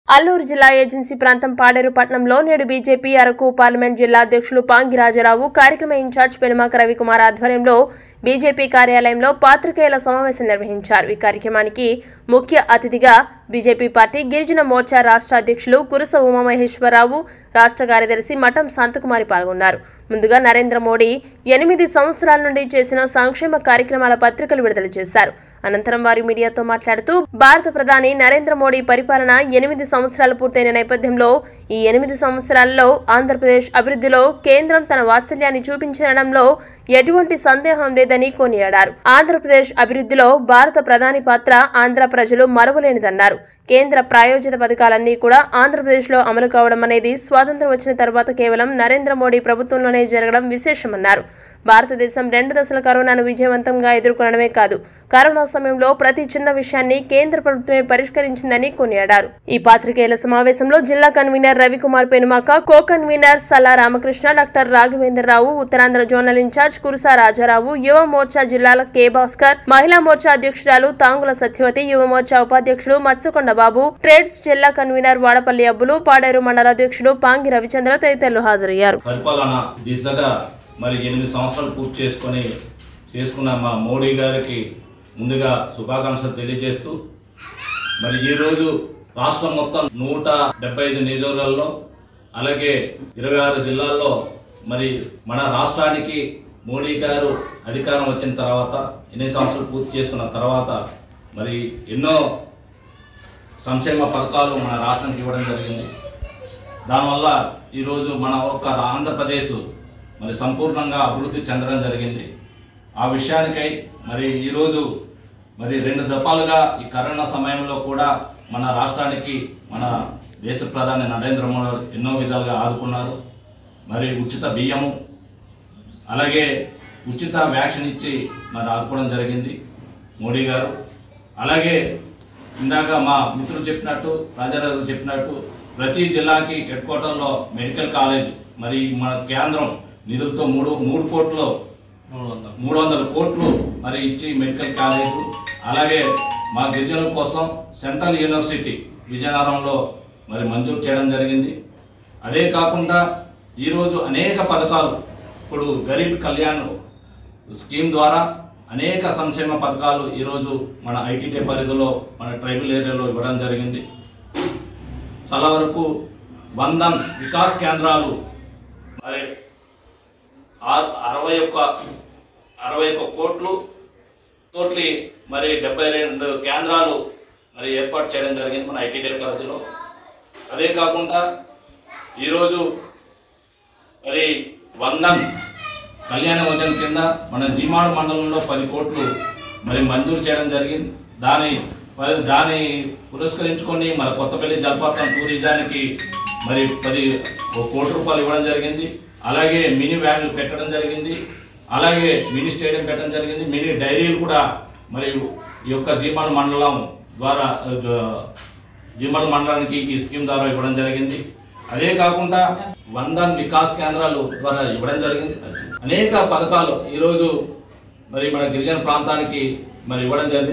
అల్లూరు జిల్లా ఏజెన్సీ ప్రాంతం పాడేరు పట్టణంలో నేడు బీజేపీ అరకు పార్లమెంట్ జిల్లా అధ్యక్షులు పాంగి రాజారావు కార్యక్రమ ఇన్ఛార్జ్ పెనుమాక రవికుమార్ ఆధ్వర్యంలో బీజేపీ కార్యాలయంలో పాత్రికేయుల సమావేశం నిర్వహించారు ఈ కార్యక్రమానికి ముఖ్య అతిథిగా బీజేపీ పార్టీ గిరిజన మోర్చా రాష్ట్ర అధ్యక్షులు కురస ఉమామహేశ్వరరావు రాష్ట్ర కార్యదర్శి మఠం శాంతకుమారి పాల్గొన్నారు ముందుగా నరేంద్ర మోడీ ఎనిమిది సంవత్సరాల నుండి చేసిన సంక్షేమ కార్యక్రమాల పత్రికలు విడుదల చేశారు అనంతరం వారు మీడియాతో మాట్లాడుతూ భారత ప్రధాని నరేంద్ర మోడీ పరిపాలన ఎనిమిది సంవత్సరాలు పూర్తయిన నేపథ్యంలో ఈ ఎనిమిది సంవత్సరాల్లో ఆంధ్రప్రదేశ్ అభివృద్ధిలో కేంద్రం తన వాత్సల్యాన్ని చూపించడంలో ఎటువంటి సందేహం లేదని కొనియాడారు ఆంధ్రప్రదేశ్ అభివృద్ధిలో భారత ప్రధాని పాత్ర ఆంధ్ర ప్రజలు మరవలేనిదన్నారు కేంద్ర ప్రాయోజిత పథకాలన్నీ కూడా ఆంధ్రప్రదేశ్లో అమలు కావడం అనేది స్వాతంత్రం వచ్చిన తర్వాత కేవలం నరేంద్ర మోడీ ప్రభుత్వంలోనే జరగడం విశేషమన్నారు భారతదేశం రెండు దశల కరోనాను విజయవంతంగా ఎదుర్కొనడమే కాదు కరోనా సమయంలో ప్రతి చిన్న విషయాన్ని కేంద్ర ప్రభుత్వమే పరిష్కరించిందని కొనియాడారు ఈ పాత్రికేయుల సమావేశంలో జిల్లా convener Ravikumar Penumaka co convener Salla Ramakrishna doctor Raghavendrarao Uttarandhra zonal in charge Kurusa Rajarao Yuva Morcha జిల్లాల కె భాస్కర్ మహిళా మోర్చా అధ్యక్షురాలు తాంగుల సత్యవతి యువ మోర్చా ఉపాధ్యక్షుడు మత్స్యకొండ బాబు ట్రేడ్స్ జిల్లా కన్వీనర్ వాడపల్లి అబ్బులు పాడేరు మండల అధ్యక్షుడు పాంగి రవిచంద్ర తదితరులు హాజరయ్యారు పరిపాలన దిశగా మరి ఎనిమిది సంవత్సరాలు పూర్తి చేసుకొని చేసుకున్న మా మోడీ గారికి ముందుగా శుభాకాంక్షలు తెలియజేస్తూ మరి ఈరోజు రాష్ట్రం మొత్తం నూట డెబ్బై ఐదు నియోజకవర్గాల్లో అలాగే ఇరవై ఆరు జిల్లాల్లో మరి మన రాష్ట్రానికి మోడీ గారు అధికారం వచ్చిన తర్వాత ఎనిమిది సంవత్సరాలు పూర్తి చేసుకున్న తర్వాత మరి ఎన్నో సంక్షేమ పథకాలు మన రాష్ట్రానికి ఇవ్వడం జరిగింది దానివల్ల ఈరోజు మన ఒక్క ఆంధ్రప్రదేశ్ మరి సంపూర్ణంగా అభివృద్ధి చెందడం జరిగింది ఆ విషయానికై మరి ఈరోజు మరి రెండు దఫాలుగా ఈ కరోనా సమయంలో కూడా మన రాష్ట్రానికి మన దేశ ప్రధాని నరేంద్ర మోడీ ఎన్నో విధాలుగా ఆదుకున్నారు మరి ఉచిత బియ్యము అలాగే ఉచిత వ్యాక్సిన్ ఇచ్చి మరి ఆదుకోవడం జరిగింది మోడీ గారు అలాగే ఇందాక మా మిత్రులు చెప్పినట్టు రాజారావు చెప్పినట్టు ప్రతి జిల్లాకి హెడ్ క్వార్టర్లో మెడికల్ కాలేజ్ మరి మన కేంద్రం నిధులతో మూడు మూడు కోట్లు మూడు వందల కోట్లు మరి ఇచ్చి మెడికల్ కాలేజ్ అలాగే మా గిరిజనుల కోసం సెంట్రల్ యూనివర్సిటీ విజయనగరంలో మరి మంజూరు చేయడం జరిగింది అదే కాకుండా ఈరోజు అనేక పథకాలు ఇప్పుడు గరీబ్ కళ్యాణ్ స్కీమ్ ద్వారా అనేక సంక్షేమ పథకాలు ఈరోజు మన ఐటీడీ పరిధిలో మన ట్రైబల్ ఏరియాలో ఇవ్వడం జరిగింది చాలా వరకు వందన్ వికాస్ కేంద్రాలు మరి ఆరు అరవై ఒక్క అరవై ఒక్క కోట్లు తోటి మరి డెబ్బై రెండు కేంద్రాలు మరి ఏర్పాటు చేయడం జరిగింది మన ఐటీడీ పరిధిలో అదే కాకుండా ఈరోజు మరి వందన్ కళ్యాణ యోజన కింద మన జీమాడు మండలంలో పది కోట్లు మరి మంజూరు చేయడం జరిగింది దాని ప- దాన్ని పురస్కరించుకొని మన కొత్తపల్లి జలపాతం టూరిజానికి మరి పది ఒక కోటి రూపాయలు ఇవ్వడం జరిగింది అలాగే మినీ వ్యాన్లు పెట్టడం జరిగింది అలాగే మినీ స్టేడియం పెట్టడం జరిగింది మినీ డైరీలు కూడా మరి ఈ యొక్క జీమాడు మండలం ద్వారా ఆ, జీమల్ మండలానికి ఈ స్కీమ్ ద్వారా ఇవ్వడం జరిగింది అదే కాకుండా వందన్ వికాస్ కేంద్రాలు ద్వారా ఇవ్వడం జరిగింది అనేక పథకాలు ఈరోజు మరి మన గిరిజన ప్రాంతానికి మరి ఇవ్వడం జరిగింది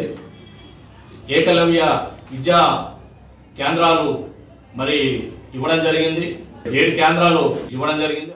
ఏకలవ్య విద్యా కేంద్రాలు మరి ఇవ్వడం జరిగింది ఏడు కేంద్రాలు ఇవ్వడం జరిగింది